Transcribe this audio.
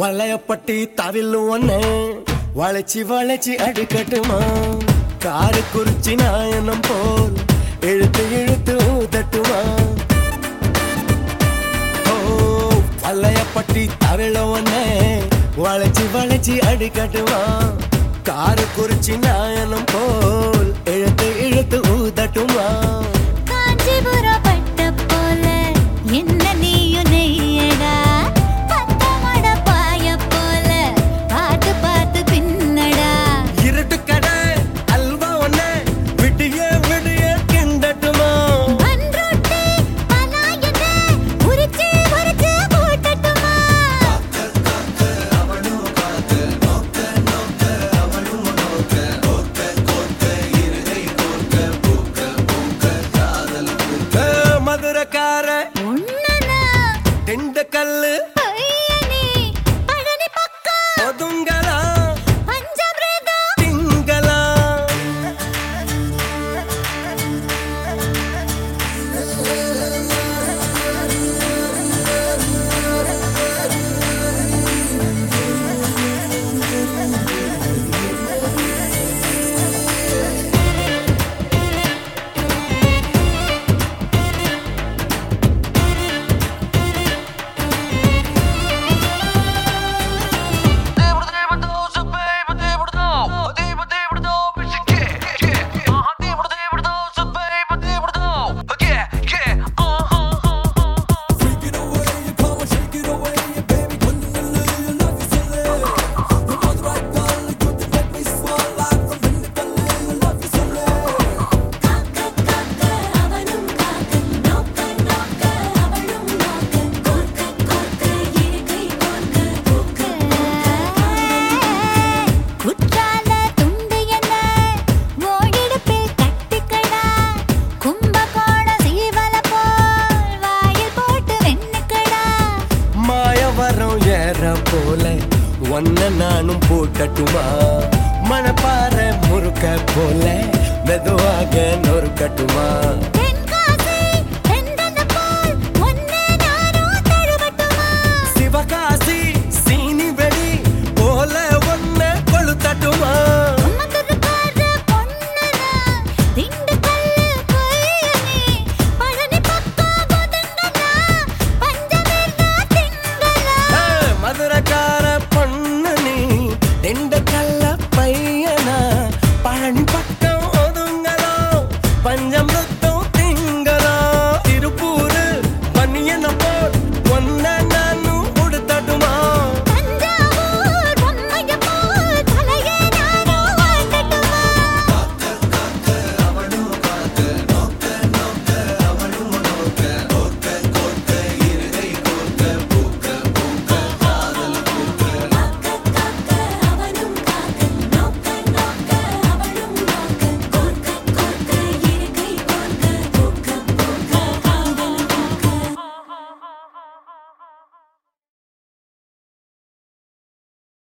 வளையப்பட்டி தவில்லு ஒண்ணு வளைச்சி வளைச்சி அடிக்கட்டுமா காரு குறிச்சி நாயனம் போல் இழுத்து இழுத்து ஊதட்டுமா ஓ வளையப்பட்டி தவில ஒண்ணு வளைச்சி வளைச்சி அடிக்கட்டுமா காரு குறிச்சி நாயனம் போல் இழுத்து இழுத்து ஊதட்டுமா காஞ்சிபுரம் பட்ட போல என்ன நீயும் நெய்யடா பத்தமட பாய போல பார்த்து பார்த்து பின்னடா இருட்டு கடை அல்வா ஒண்ணு விடிய விடிய கிண்டட்டுமா பன்ரொட்டி பலாயன உரிச்சு உரிச்சு போட்டட்டுமா ஏ, மதுரக்கார உன்னனா திண்டுக்கல்லு பையனே பழனி பக்கம் ஒதுங்கலா பஞ்சபிரதம் திங்களா குற்றால துண்டு என்ன ஓடிடுப்பில் கட்டிக்கடா கும்பகோண சீவல போல் வாயில் போட்டு வெண்ணுக்கடா மாயவரம் ஏற போல ஒன்ன நானும் போட்டட்டுமா மணப்பாறை முறுக்க போல மெதுவாக நொறுக்கட்டுமா